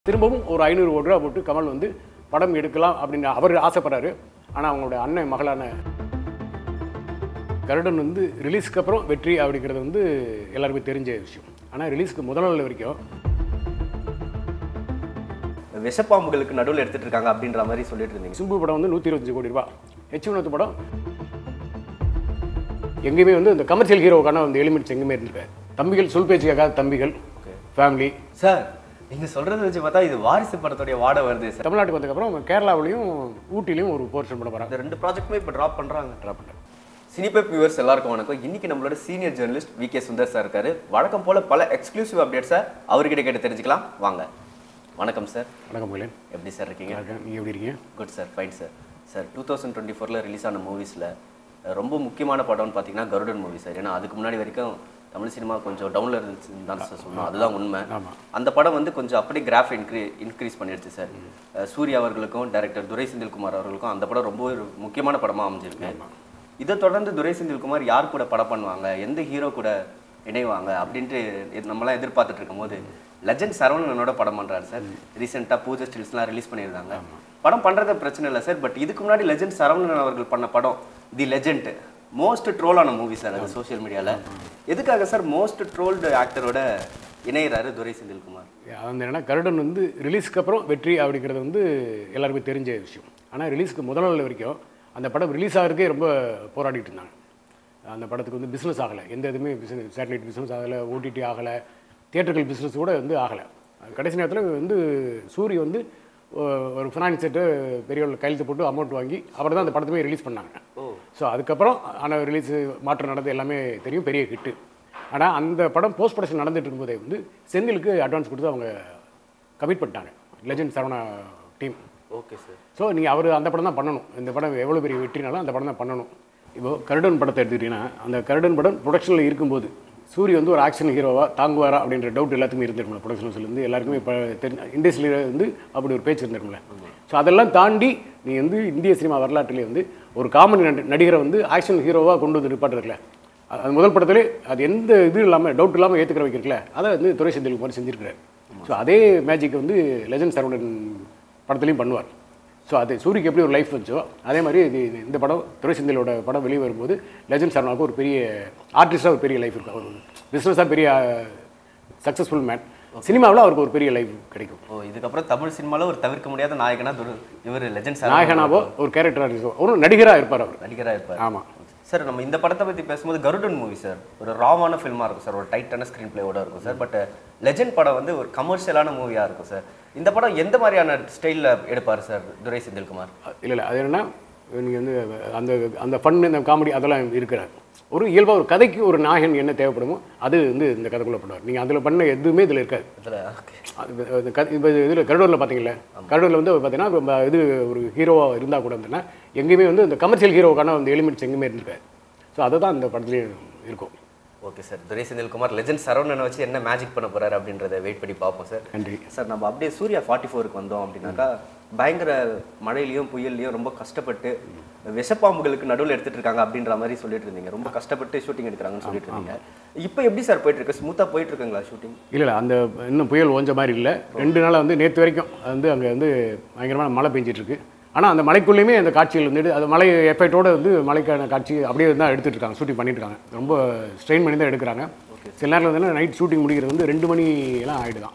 திரும்பவும் ஒரு ஐநூறு கோடி ரூபா போட்டு கமல் வந்து படம் எடுக்கலாம் அப்படின்னு அவர் ஆசைப்படுறாரு ஆனால் அவங்களுடைய அண்ணன் மகளான கருடன் வந்து ரிலீஸ்க்கு அப்புறம் வெற்றி அப்படிங்கிறது வந்து எல்லாருக்குமே தெரிஞ்ச விஷயம் ஆனால் ரிலீஸ்க்கு முதல் நாள் வரைக்கும் விஷப்பாம்புகளுக்கு நடுவில் எடுத்துட்டு இருக்காங்க அப்படின்ற மாதிரி சொல்லிட்டு இருந்தீங்க சிம்பு படம் வந்து நூற்றி இருபத்தஞ்சு கோடி ரூபா ஹெச் வினோத் படம் எங்கேயுமே வந்து இந்த கமர்ஷியல் ஹீரோக்கான அந்த எலிமெண்ட்ஸ் எங்கேயுமே இருந்திருக்காது தம்பிகள் சொல் பேச்சு கேட்காத தம்பிகள் ஃபேமிலி சார் நீங்க சொல்றதை வச்சு பார்த்தா இது வாரிசு படத்துடைய வாடை வருது சார் தமிழ்நாட்டுக்கு வந்ததுக்கப்புறம் கேரளாவிலையும் ஊட்டிலையும் ஒரு போர்ஷன் பண்ண போகிறாங்க இந்த ரெண்டு ப்ராஜெக்ட்டுமே இப்போ ட்ராப் பண்றாங்க ட்ரா பண்ணுறேன் சினிபெப் வியூவர்ஸ் எல்லாருக்கும் வணக்கம் இன்னைக்கு நம்மளோட senior journalist V K Sundar sir இருக்காரு வழக்கம் போல பல எக்ஸ்க்ளூசிவ் அப்டேட்ஸை அவர்கிட்ட கேட்டு தெரிஞ்சுக்கலாம் வாங்க வணக்கம் சார் வணக்கம் மகிழன் எப்படி சார் இருக்கீங்க நல்லா இருக்கேன் நீங்கள் எப்படி இருக்கீங்க good sir fine sir sir two thousand twenty ஃபோரில் ரிலீஸ் ஆன மூவிஸில் ரொம்ப முக்கியமான படம்னு பார்த்தீங்கன்னா கருடன் மூவி சார் ஏன்னா அதுக்கு முன்னாடி வரைக்கும் தமிழ் சினிமா கொஞ்சம் டவுனில் இருந்துச்சுன்னு தான் சார் சொன்னோம் அதுதான் உண்மை ஆமாம் அந்த படம் வந்து கொஞ்சம் அப்படியே கிராஃப் இன்க்ரீ இன்க்ரீஸ் பண்ணிடுச்சு சார் அஹ் சூர்யா அவர்களுக்கும் டைரக்டர் துரை செந்தில்குமார் அவர்களுக்கும் அந்த படம் ரொம்ப ஒரு முக்கியமான படமாக அமைஞ்சிருக்கு இதை தொடர்ந்து துரை செந்தில்குமார் யார் கூட படம் பண்ணுவாங்க எந்த ஹீரோ கூட இணைவாங்க அப்படின்ட்டு இது நம்மலாம் எதிர்பார்த்துட்டு இருக்கும்போது லெஜண்ட் சரவணனோட படம் பண்றாரு சார் ரீசெண்டாக பூஜை ஸ்டில்ஸ்லாம் ரிலீஸ் பண்ணியிருந்தாங்க படம் பண்றது பிரச்சனை இல்லை சார் பட் இதுக்கு முன்னாடி லெஜண்ட் சரவணன் அவர்கள் பண்ண படம் தி லெஜண்ட் மோஸ்ட் ட்ரோலான மூவி சார் அது சோஷியல் மீடியாவில் எதுக்காக சார் மோஸ்ட் ட்ரோல்டு ஆக்டரோட இணையிறாரு துரை செந்தில்குமார் அந்த என்னன்னா கருடன் வந்து ரிலீஸ்க்கு அப்புறம் வெற்றி அப்படிங்கிறது வந்து எல்லாருக்குமே தெரிஞ்ச விஷயம் ஆனால் ரிலீஸ்க்கு முதல் நாள் வரைக்கும் அந்த படம் ரிலீஸ் ஆகிறதுக்கே ரொம்ப போராடிட்டு இருந்தாங்க அந்த படத்துக்கு வந்து பிஸ்னஸ் ஆகலை எந்த இதுவுமே பிஸ்னஸ் சேட்டலைட் பிஸ்னஸ் ஆகலை ஓடிடி ஆகலை தியேட்டர்கள் பிஸ்னஸ் கூட வந்து ஆகலை கடைசி நேரத்தில் வந்து சூரி வந்து ஒ- ஒரு ஃபினான்ஸ் செட்டு பெரிய கையெழுத்து போட்டு அமௌண்ட் வாங்கி அவர் தான் அந்த படத்தையுமே ரிலீஸ் பண்ணாங்க ஸோ அதுக்கப்புறம் ஆன ரிலீஸ் மாற்றம் நடந்தது எல்லாமே தெரியும் பெரிய ஹிட்டு ஆனால் அந்த படம் போஸ்ட் ப்ரொடக்ஷன் நடந்துட்டு இருக்கும்போதே வந்து செந்திலுக்கு அட்வான்ஸ் கொடுத்து அவங்க கமிட் பண்ணிட்டாங்க legend Saravana team okay sir so நீங்கள் அவர் அந்த படம் தான் பண்ணணும் இந்த படம் எவ்வளோ பெரிய வெற்றினாலும் அந்த படம் தான் பண்ணணும் இப்போ கருடன் படத்தை எடுத்துக்கிட்டிங்கன்னா அந்த கருடன் படம் ப்ரொடக்ஷனில் இருக்கும்போது சூரி வந்து ஒரு ஆக்ஷன் ஹீரோவா தாங்குவாரா அப்படின்ற டவுட் எல்லாத்துக்குமே இருந்திருக்கும்ல ப்ரொடக்ஷன்ஸ்லேருந்து எல்லாருக்குமே இப்போ தெரிஞ்ச இண்டஸ்ட்ரியில் வந்து அப்படி ஒரு பேச்சு இருந்திருக்கும்ல ஸோ அதெல்லாம் தாண்டி நீ வந்து இந்திய சினிமா வரலாற்றிலே வந்து ஒரு காமெடி நடி நடிகரை வந்து ஆக்ஷன் ஹீரோவாக கொண்டு வந்து நிப்பாட்டுருக்குல அது அது முதல் படத்திலே அது எந்த இது இல்லாமல் டவுட் இல்லாமல் ஏற்றுக்கிற வைக்கிறதுல அதை வந்து துரை செந்தில்குமார் செஞ்சிருக்கிறார் ஸோ அதே மேஜிக் வந்து லெஜண்ட் சரவணன் படத்துலையும் பண்ணுவார் ஸோ அது சூரிக்கு எப்படி ஒரு லைஃப் வச்சோ அதே மாதிரி இது இது இந்த படம் துரை செந்திலோட படம் வெளியே வரும்போது லெஜண்ட் சரவணாவுக்கு ஒரு பெரிய ஆர்டிஸ்டாக ஒரு பெரிய லைஃப் இருக்கும் அவர் பிஸ்னஸாக பெரிய சக்ஸஸ்ஃபுல் மேன் சினிமாவில் அவருக்கு ஒரு பெரிய லைஃப் கிடைக்கும் ஓ இதுக்கப்புறம் தமிழ் சினிமாவில் ஒரு தவிர்க்க முடியாத நாயகனா துரு இவர் லெஜண்ட் சார் நாயகனாவோ ஒரு கேரக்டராக இருக்கும் ஒரு நடிகராக இருப்பார் அவர் நடிகராக இருப்பார் ஆமாம் சார் நம்ம இந்த படத்தை பற்றி பேசும்போது கருடன் மூவி சார் ஒரு ராவான ஃபில்மாக இருக்கும் சார் ஒரு டைட்டான ஸ்க்ரீன் பிளேயோட இருக்கும் சார் பட் லெஜண்ட் படம் வந்து ஒரு கமர்ஷியலான மூவியாக இருக்கும் சார் இந்த படம் எந்த மாதிரியான ஸ்டைலில் எடுப்பார் சார் துரை செந்தில்குமார் இல்லை இல்லை அது என்னென்னா நீங்கள் வந்து அந்த அந்த ஃபன் இந்த காமெடி அதெல்லாம் இருக்கிறார் ஒரு இயல்பாக ஒரு கதைக்கு ஒரு நாயகன் என்ன தேவைப்படுமோ அது வந்து இந்த கதைக்குள்ளே பண்ணுவார் நீங்கள் அதில் பண்ண எதுவுமே இதில் இருக்காது இதில் ஓகே அது அது க- இப்போ இதில் கருடூரில் பார்த்தீங்களா கருடூரில் வந்து பார்த்தீங்கன்னா ரொம்ப இது ஒரு ஹீரோவாக இருந்தால் கூட வந்துன்னா எங்கேயுமே வந்து இந்த கமர்ஷியல் ஹீரோவுக்கான அந்த எலிமெண்ட்ஸ் எங்கேயுமே இருந்திருக்காது ஸோ அதை தான் இந்த படத்துலேயும் இருக்கும் okay sir Durai Senthilkumar legend சரவணனை வச்சு என்ன மேஜிக் பண்ண போறாரு அப்படின்றத வெயிட் பண்ணி பார்ப்போம் சார் நன்றி சார் நம்ம அப்படியே சூர்யா ஃபார்ட்டி ஃபோருக்கு வந்தோம் அப்படின்னாக்கா பயங்கர மழையிலையும் புயல்லையும் ரொம்ப கஷ்டப்பட்டு விஷப்பாம்புகளுக்கு நடுவில் எடுத்துட்டு இருக்காங்க அப்படின்ற மாதிரி சொல்லிட்டு இருந்தீங்க ரொம்ப கஷ்டப்பட்டு ஷூட்டிங் எடுக்கிறாங்கன்னு சொல்லிட்டு இருந்தீங்க இப்போ எப்படி சார் போயிட்டு இருக்கு ஸ்மூத்தாக போயிட்டு இருக்குங்களா ஷூட்டிங் இல்லை இல்லை அந்த இன்னும் புயல் ஓஞ்ச மாதிரி இல்லை ரெண்டு நாளாக வந்து நேற்று வரைக்கும் அது வந்து அங்கே வந்து பயங்கரமான மழை பெஞ்சிட்டு இருக்கு ஆனால் அந்த மலைக்குள்ளேயுமே அந்த காட்சிகள் வந்துட்டு அது மலை எஃபெக்டோட வந்து மலைக்கான காட்சி அப்படியே தான் எடுத்துட்டு இருக்காங்க ஷூட்டிங் பண்ணிட்டு இருக்காங்க ரொம்ப ஸ்ட்ரெயின் பண்ணி தான் எடுக்கிறாங்க சில நேரத்தில் வந்து நைட் ஷூட்டிங் முடிக்கிறது வந்து ரெண்டு மணி எல்லாம் ஆகிடுதான்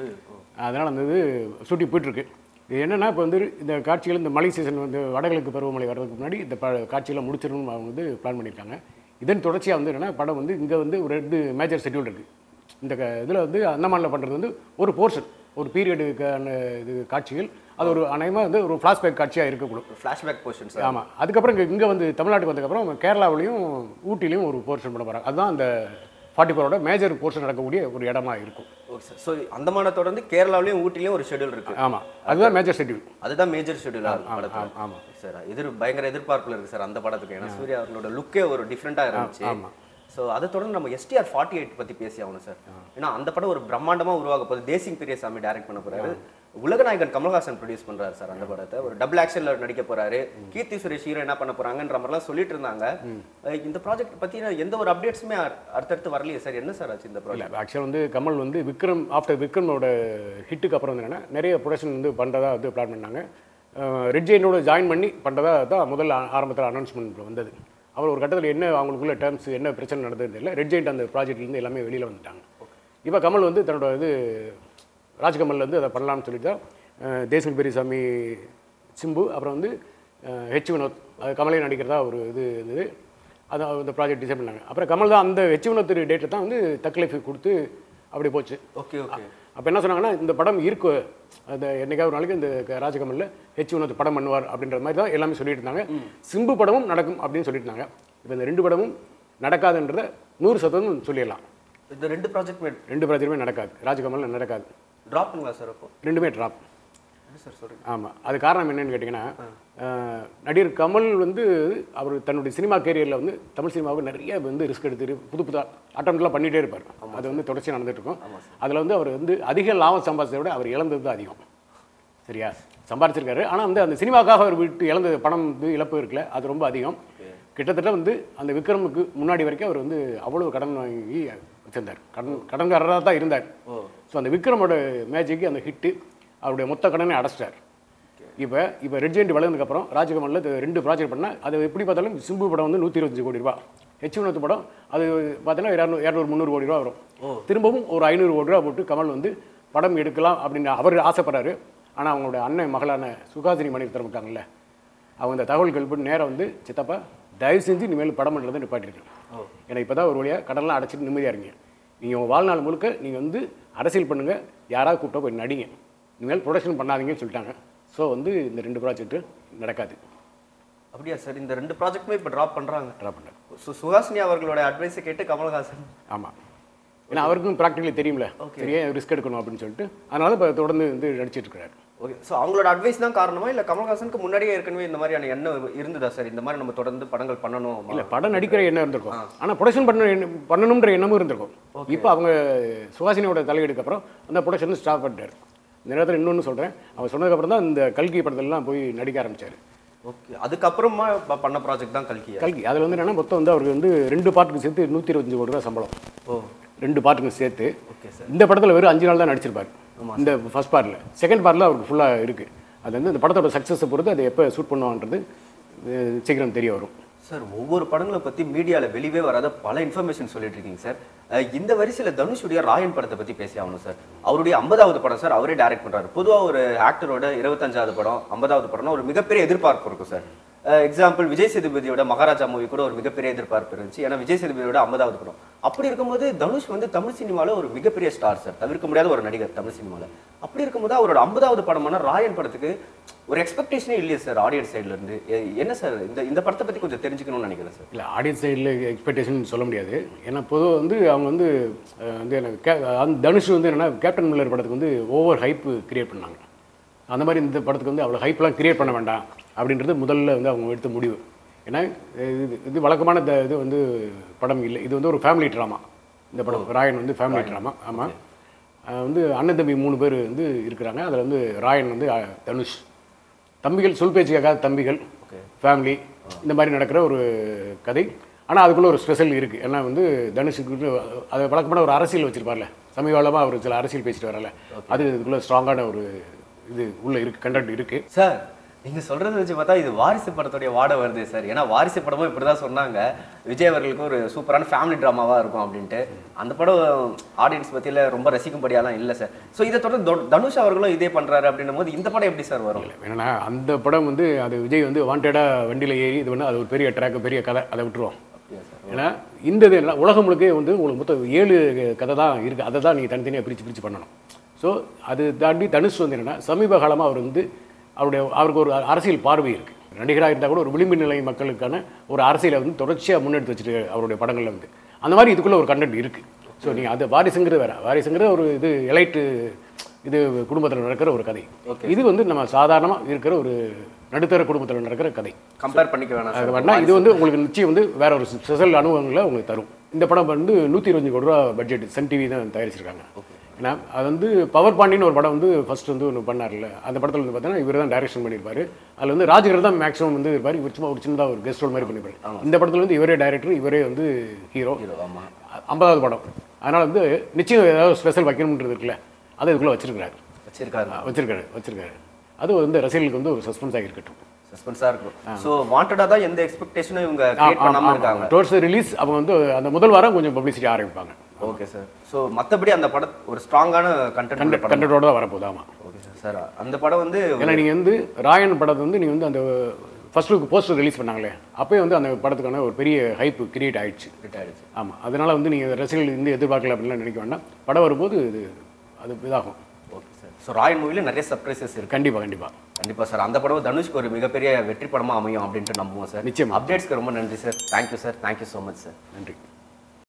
அதனால் அந்த இது ஷூட்டிங் போயிட்டுருக்கு இது என்னென்னா இப்போ வந்து இந்த காட்சிகள் இந்த மழை சீசன் வந்து வடகிழக்கு பருவமழை வர்றதுக்கு முன்னாடி இந்த ப காட்சியெல்லாம் முடிச்சிடணும்னு அவங்க வந்து பிளான் பண்ணியிருக்காங்க இதன் தொடர்ச்சியாக வந்து என்னென்னா படம் வந்து இங்கே வந்து ஒரு ரெண்டு மேஜர் ஷெட்யூல் இருக்குது இந்த இதில் வந்து அந்தமானில் பண்ணுறது வந்து ஒரு போர்ஷன் ஒரு பீரியடுக்கான இது காட்சிகள் அது ஒரு அநேகமாக வந்து ஒரு ஃப்ளாஷ்பேக் காட்சியாக இருக்கக்கூடும் ஃப்ளாஷ்பேக் போர்ஷன் சார் ஆமாம் அதுக்கப்புறம் இங்கே இங்கே வந்து தமிழ்நாட்டுக்கு வந்ததுக்கப்புறம் கேரளாவிலையும் ஊட்டிலையும் ஒரு போர்ஷன் பண்ண போகிறாங்க அதுதான் அந்த ஃபார்ட்டி ஃபோரோட மேஜர் போர்ஷன் நடக்கக்கூடிய ஒரு இடமா இருக்கும் ஓகே சார் ஸோ அந்தமான தொடர்ந்து கேரளாவிலையும் ஊட்டிலையும் ஒரு ஷெட்யூல் இருக்கு ஆமாம் அதுதான் மேஜர் ஷெட்யூல் அதுதான் மேஜர் ஷெட்யூலாக இருக்கும் படத்தில் ஆமாம் ஆமாம் சார் எதிர் பயங்கர எதிர்பார்ப்புல இருக்கு சார் அந்த படத்துக்கு ஏன்னா சூர்யா அவர்களோட லுக்கே ஒரு டிஃப்ரெண்ட்டாக இருந்துச்சு ஆமா. ஸோ அதை தொடர்ந்து நம்ம எஸ்டிஆர் ஃபார்ட்டி எயிட் பற்றி பேசி ஆகணும் சார் ஏன்னா அந்த படம் ஒரு பிரம்மாண்டமாக உருவாக போகுது தேசிங் பெரியசாமி டைரக்ட் பண்ண போறாரு உலகநாயகன் கமல்ஹாசன் ப்ரொடியூஸ் பண்றாரு சார் அந்த படத்தை ஒரு டபுள் ஆக்ஷன்ல நடிக்க போறாரு கீர்த்தி சுரேஷ் ஹீரோ என்ன பண்ண போறாங்கன்ற மாதிரிலாம் சொல்லிட்டு இருந்தாங்க அஹ் இந்த ப்ராஜெக்ட் பத்தின எந்த ஒரு அப்டேட்ஸுமே அடுத்தடுத்து வரலையே சார் என்ன சார் ஆச்சு இந்த இல்லை ப்ராஜெக்ட் ஆக்சுவலாக வந்து கமல் வந்து விக்ரம் ஆஃப்டர் விக்ரமோட ஹிட்டுக்கு அப்புறம் வந்து என்னன்னா நிறைய ப்ரொடக்ஷன் வந்து பண்ணுறதா வந்து பிளான் பண்ணாங்க ரெட் ஜெயினோட ஜாயின் பண்ணி பண்ணுறதா தான் முதல்ல ஆரம்பத்தில் அனௌன்ஸ்மெண்ட் வந்தது அவர் ஒரு கட்டத்தில் என்ன அவங்களுக்குள்ள டேர்ம்ஸ் என்ன பிரச்சனை நடந்தது இல்லை ரெட் ஜெயிண்ட் அந்த ப்ராஜெக்ட்லேருந்து எல்லாமே வெளியில் வந்துட்டாங்க இப்போ கமல் வந்து தன்னோட இது ராஜ்கமல் வந்து அதை பண்ணலாம்னு சொல்லிட்டு தான் அஹ், தேசிங் பெரியசாமி சிம்பு அப்புறம் வந்து அஹ், ஹெச் வினோத் அது கமலை நடிக்கிறதா ஒரு இது இருந்தது அது அந்த ப்ராஜெக்ட் டிசைன் பண்ணாங்க அப்புறம் கமல் தான் அந்த ஹெச் வினோத் டேட்டை தான் வந்து தக்லைஃப் கொடுத்து அப்படி போச்சு ஓகே ஓகே அப்போ என்ன சொன்னாங்கன்னா இந்த படம் இருக்கு அந்த என்னைக்காவது ஒரு நாளைக்கு இந்த க- ராஜகமலில் ஹெச் வினோத் படம் பண்ணுவார் அப்படின்ற மாதிரி தான் எல்லாமே சொல்லிட்டு இருந்தாங்க சிம்பு படமும் நடக்கும் அப்படின்னு சொல்லிட்டு இருந்தாங்க இப்போ இந்த ரெண்டு படமும் நடக்காதுன்றத நூறு சதவீதம் சொல்லிடலாம் இந்த ரெண்டு ப்ராஜெக்ட் ரெண்டு ப்ராஜெக்ட்டுமே நடக்காது ராஜகமல் நடக்காது ட்ராப்புங்களா சார் அப்போ ரெண்டுமே ட்ராப் என்ன சார் சொல்றீங்க ஆமாம் அது காரணம் என்னன்னு கேட்டிங்கன்னா அஹ், நடிகர் கமல் வந்து அவர் தன்னுடைய சினிமா கேரியரில் வந்து தமிழ் சினிமாவுக்கு நிறைய வந்து ரிஸ்க் எடுத்து புது புது அட்டம்ப்ட்லாம் பண்ணிகிட்டே இருப்பார் அது வந்து தொடர்ச்சி நடந்துட்டு இருக்கும் அதில் வந்து அவர் வந்து அதிக லாபம் சம்பாதிச்சதை விட அவர் இழந்தது தான் அதிகம் சரியா சம்பாதிச்சிருக்காரு ஆனால் வந்து அந்த சினிமாக்காக அவர் விட்டு இழந்த பணம் வந்து இழப்பு இருக்குல்ல அது ரொம்ப அதிகம் கிட்டத்தட்ட வந்து அந்த விக்ரமுக்கு முன்னாடி வரைக்கும் அவர் வந்து அவ்வளோ கடன் வாங்கி வச்சிருந்தார் கடன் கடன்காரராக தான் இருந்தார் ஸோ அந்த விக்ரமோட மேஜிக்கு அந்த ஹிட்டு அவருடைய மொத்த கடனை அடைச்சிட்டார் இப்போ இப்போ ரெட் ஜெயிண்ட் வளர்ந்ததுக்கப்புறம் ராஜகமலில் இது ரெண்டு ப்ராஜெக்ட் பண்ணால் அது எப்படி பார்த்தாலும் சிம்பு படம் வந்து நூற்றி இருபத்தஞ்சு கோடி ரூபா ஹெச் வினோத் படம் அது பார்த்தீங்கன்னா இரநூறு இரநூறு முந்நூறு கோடி ரூபா வரும் திரும்பவும் ஒரு ஐநூறு கோடி ரூபா போட்டு கமல் வந்து படம் எடுக்கலாம் அப்படின்னு அவர் ஆசைப்படுறாரு ஆனால் அவங்களோட அண்ணன் மகளான சுகாசினி மணிரத்னம் இருக்காங்கல்ல அவங்க இந்த தகவல் கேள்விப்பட்டு நேரம் வந்து சித்தப்பா தயவு செஞ்சு இனிமேல் படம் பண்ணுறதை நிப்பாட்டிருக்கேன் ஏன்னா இப்போ தான் ஒரு வழியாக கடன்லாம் அடைச்சிட்டு நிம்மதியாக இருங்க நீங்கள் உங்கள் வாழ்நாள் முழுக்க நீங்கள் வந்து அரசியல் பண்ணுங்கள் யாராவது கூப்பிட்டா போய் நடிங்க இனிமேல் ப்ரொடக்ஷன் பண்ணாதீங்கன்னு சொல்லிட்டாங்க ஸோ வந்து இந்த ரெண்டு ப்ராஜெக்ட்டு நடக்காது அப்படியா சார் இந்த ரெண்டு ப்ராஜெக்ட்டுமே இப்போ ட்ராப் பண்றாங்க ட்ராப் பண்ண சு- சுஹாசினி அவர்களோட அட்வைஸை கேட்டு கமல்ஹாசன் ஆமாம் ஏன்னா அவருக்கும் ப்ராக்டிகலி தெரியும்ல சரியா ரிஸ்க் எடுக்கணும் அப்படின்னு சொல்லிட்டு அதனால இப்போ தொடர்ந்து வந்து நடிச்சிட்டு இருக்கிறாரு ஓகே ஸோ அவங்களோட அட்வைஸ் தான் காரணமா இல்லை கமல்ஹாசனுக்கு முன்னாடியே ஏற்கனவே இந்த மாதிரியான எண்ணம் இருந்ததா சார் இந்த மாதிரி நம்ம தொடர்ந்து படங்கள் பண்ணணும் இல்லை படம் நடிக்கிற எண்ணம் இருந்திருக்கும் ஆனால் ப்ரொடக்ஷன் பண்ண எண்ணம் பண்ணணுன்ற எண்ணமும் இருந்திருக்கும் இப்போ அவங்க சுஹாசினியோட தலையெடுக்கு அப்புறம் அந்த ப்ரொடக்ஷன் ஸ்டாப் பண்ணிட்டார் இந்த நேரத்தில் இன்னொன்று சொல்கிறேன் அவர் சொன்னதுக்கப்புறம் தான் இந்த கல்கி படத்துலலாம் போய் நடிக்க ஆரம்பிச்சார் ஓகே அதுக்கப்புறமா ப- பண்ண ப்ராஜெக்ட் தான் கல்கியா கல்கி அதில் வந்து என்னன்னா மொத்தம் வந்து அவருக்கு வந்து ரெண்டு பார்ட்டுக்கு சேர்த்து நூற்றி இருபத்தஞ்சு கோடி ரூபா சம்பளம் ஓ ரெண்டு பார்ட்டுக்கு சேர்த்து ஓகே சார் இந்த படத்தில் வெறும் அஞ்சு நாள் தான் நடிச்சிருப்பார் இந்த ஃபர்ஸ்ட் பார்ட்டில் செகண்ட் பார்ட்டில் அவருக்கு ஃபுல்லாக இருக்குது அது வந்து இந்த படத்தோட சக்ஸஸை பொறுத்து அதை எப்போ ஷூட் பண்ணுவான்றது அஹ், சீக்கிரம் தெரிய வரும் சார் ஒவ்வொரு படங்களை பத்தி மீடியால வெளியவே வராத பல இன்ஃபர்மேஷன் சொல்லிட்டு இருக்கீங்க சார் அஹ் இந்த வரிசையில தனுஷுடைய ராயன் படத்தை பத்தி பேசி ஆகணும் சார் அவருடைய ஐம்பதாவது படம் சார் அவரே டைரக்ட் பண்றாரு பொதுவா ஒரு ஆக்டரோட இருபத்தஞ்சாவது படம் ஐம்பதாவது படம்னா ஒரு மிகப்பெரிய எதிர்பார்ப்பு இருக்கும் சார் எக்ஸாம்பிள் விஜய் சேதுபதியோட மகாராஜா மூவி கூட ஒரு மிகப்பெரிய எதிர்பார்ப்பு இருந்துச்சு ஏன்னா விஜய் சேதுபதியோட ஐம்பதாவது படம் அப்படி இருக்கும்போது தனுஷ் வந்து தமிழ் சினிமால ஒரு மிகப்பெரிய ஸ்டார் சார் தவிர்க்க முடியாத ஒரு நடிகர் தமிழ் சினிமால அப்படி இருக்கும்போது அவரோட ஐம்பதாவது படமான ராயன் படத்துக்கு ஒரு எக்ஸ்பெக்டேஷனே இல்லையே சார் ஆடியன்ஸ் சைடுல இருந்து எ- என்ன சார் இந்த இந்த படத்தை பத்தி கொஞ்சம் தெரிஞ்சுக்கணும்னு நினைக்கிறேன் சார் இல்லை ஆடியன்ஸ் சைடில் எக்ஸ்பெக்டேஷன் சொல்ல முடியாது ஏன்னா பொதுவாக வந்து அவங்க வந்து அஹ், வந்து எனக்கு கே அந்த தனுஷ் வந்து என்னன்னா கேப்டன் மில்லர் படத்துக்கு வந்து ஓவர் ஹைப்பு கிரியேட் பண்ணாங்க அந்த மாதிரி இந்த படத்துக்கு வந்து அவ்வளோ ஹைப்லாம் கிரியேட் பண்ண வேண்டாம் அப்படின்றது முதல்ல வந்து அவங்க எடுத்த முடிவு ஏன்னா இது இது வழக்கமான இந்த இது வந்து படம் இல்லை இது வந்து ஒரு ஃபேமிலி ட்ராமா இந்த படம் ராயன் வந்து ஃபேமிலி ட்ராமா ஆமாம் வந்து அண்ணன் தம்பி மூணு பேர் வந்து இருக்கிறாங்க அதில் வந்து ராயன் வந்து அஹ், தனுஷ் தம்பிகள் சொல் பேச்சு கேட்காத தம்பிகள் ஃபேமிலி இந்த மாதிரி நடக்கிற ஒரு கதை ஆனால் அதுக்குள்ள ஒரு ஸ்பெஷல் இருக்குது ஏன்னா வந்து தனுஷுக்கு அது வழக்கமான ஒரு அரசியல் வச்சிருப்பார்ல சமீப காலமாக அவர் சில அரசியல் பேசிட்டு வரல அது இதுக்குள்ள ஸ்ட்ராங்கான ஒரு இது உள்ள இருக்கு கண்டென்ட் இருக்கு சார் நீங்க சொல்றதை வச்சு பார்த்தா இது வாரிசு படத்துடைய வாடை வருது சார் ஏன்னா வாரிசு படமும் இப்படிதான் சொன்னாங்க விஜய் அவர்களுக்கு ஒரு சூப்பரான ஃபேமிலி ட்ராமாவா இருக்கும் அப்படின்ட்டு அந்த படம் ஆடியன்ஸ் பத்தியில ரொம்ப ரசிக்கும்படியாலாம் இல்லை சார் ஸோ இதை தொடர்ந்து தொ- தனுஷ் அவர்களும் இதே பண்றாரு அப்படின்னும் போது இந்த படம் எப்படி சார் வரும் என்னன்னா அந்த படம் வந்து அது விஜய் வந்து வாண்டடாக வண்டியில் ஏறி இது பண்ணி அது ஒரு பெரிய ட்ராக் பெரிய கதை அதை விட்டுருவோம் அப்படியா சார் ஏன்னா இந்த இது எல்லாம் உலகம் முழுக்கே வந்து உங்களுக்கு மொத்தம் ஏழு கதை தான் இருக்குது அதை தான் நீங்கள் தனித்தனியாக பிரித்து பிரித்து பண்ணணும் ஸோ அது தாண்டி தனுஷ் வந்து என்னென்னா சமீப காலமாக அவர் வந்து அவருடைய அவருக்கு ஒரு அரசியல் பார்வை இருக்குது நடிகராக இருந்தால் கூட ஒரு விளிம்பு நிலை மக்களுக்கான ஒரு அரசியலை வந்து தொடர்ச்சியாக முன்னெடுத்து வச்சுட்டு அவருடைய படங்களில் வந்து அந்த மாதிரி இதுக்குள்ளே ஒரு கண்டென்ட் இருக்குது ஸோ நீங்கள் அது வாரிசுங்கிறது வேற வாரிசுங்கிறது ஒரு இது எலைட்டு இது குடும்பத்தில் நடக்கிற ஒரு கதை இது வந்து நம்ம சாதாரணமாக இருக்கிற ஒரு நடுத்தர குடும்பத்தில் நடக்கிற கதை கம்பேர் பண்ணிக்க வேணாம் அது சார் வேணா இது வந்து உங்களுக்கு நிச்சயம் வந்து வேற ஒரு ஸ்பெஷல் அனுபவங்களை உங்களுக்கு தரும் இந்த படம் வந்து நூற்றி இருபத்தஞ்சு கோடி ரூபா பட்ஜெட் சன் டிவி தான் தயாரிச்சிருக்காங்க ஏன்னா அது வந்து பவர் பாண்டின்னு ஒரு படம் வந்து ஃபர்ஸ்ட் வந்து ஒன்று பண்ணார்ல அந்த படத்தில் வந்து பார்த்தீங்கன்னா இவர் தான் டைரக்ஷன் பண்ணியிருப்பாரு அதில் வந்து ராஜகர் தான் மேக்ஸிமம் வந்து இருப்பார் இவர் சும்மா ஒரு சின்னதாக ஒரு கெஸ்ட் ரோல் மாதிரி பண்ணியிருப்பாரு இந்த படத்தில் வந்து இவரே டைரக்டர் இவரே வந்து ஹீரோ ஹீரோ ஆமா ஐம்பதாவது படம் அதனால் வந்து நிச்சயம் ஏதாவது ஸ்பெஷல் வைக்கணுன்றது இருக்குல்ல அதை இதுக்குள்ளே வச்சிருக்கிறாரு வச்சிருக்காரு வச்சிருக்காரு வச்சிருக்காரு அது வந்து ரசிகர்களுக்கு வந்து ஒரு சஸ்பென்ஸாக இருக்கட்டும் சஸ்பென்ஸா இருக்கும் ஸோ வாண்டடா தான் எந்த எக்ஸ்பெக்டேஷனும் இவங்க கிரியேட் பண்ணாம இருக்காங்க டோர்ஸ் ரிலீஸ் அவங்க வந்து அந்த முதல் வாரம் கொஞ்சம் பப்ளிசிட்டி ஆரம்பிப்பாங்க ஓகே சார் ஸோ மத்தபடி அந்த படம் ஒரு ஸ்ட்ராங்கான கண்டென்ட் கண்டக்ட் கண்டக்டோட தான் வரப்போகுது ஆமாம் ஓகே சார் சார் அந்த படம் வந்து ஏன்னா நீங்கள் வந்து ராயன் படத்தை வந்து நீங்கள் வந்து அந்த ஃபர்ஸ்ட் லுக் போஸ்டர் ரிலீஸ் பண்ணாங்களே அப்போயே வந்து அந்த படத்துக்கான ஒரு பெரிய ஹைப் கிரியேட் ஆயிடுச்சு ஹிட் ஆயிடுச்சு ஆமாம் அதனால் வந்து நீங்கள் ரசிகர்கள் வந்து எதிர்பார்க்கல அப்படின்லாம் நினைக்க வேண்டாம் படம் வரும்போது இது அது இதாகும் ஓகே சார் ஸோ ராயல் மூவில நிறைய சர்ப்ரைசஸ் இருக்கு கண்டிப்பாக கண்டிப்பாக கண்டிப்பா சார் அந்த படம் தனுஷ்க்கு ஒரு மிகப்பெரிய வெற்றி படமா அமையும் அப்படின்ட்டு நம்புவோம் சார் நிச்சயமா. அப்டேட்ஸ்க்கு ரொம்ப நன்றி sir thank you sir thank you so much sir நன்றி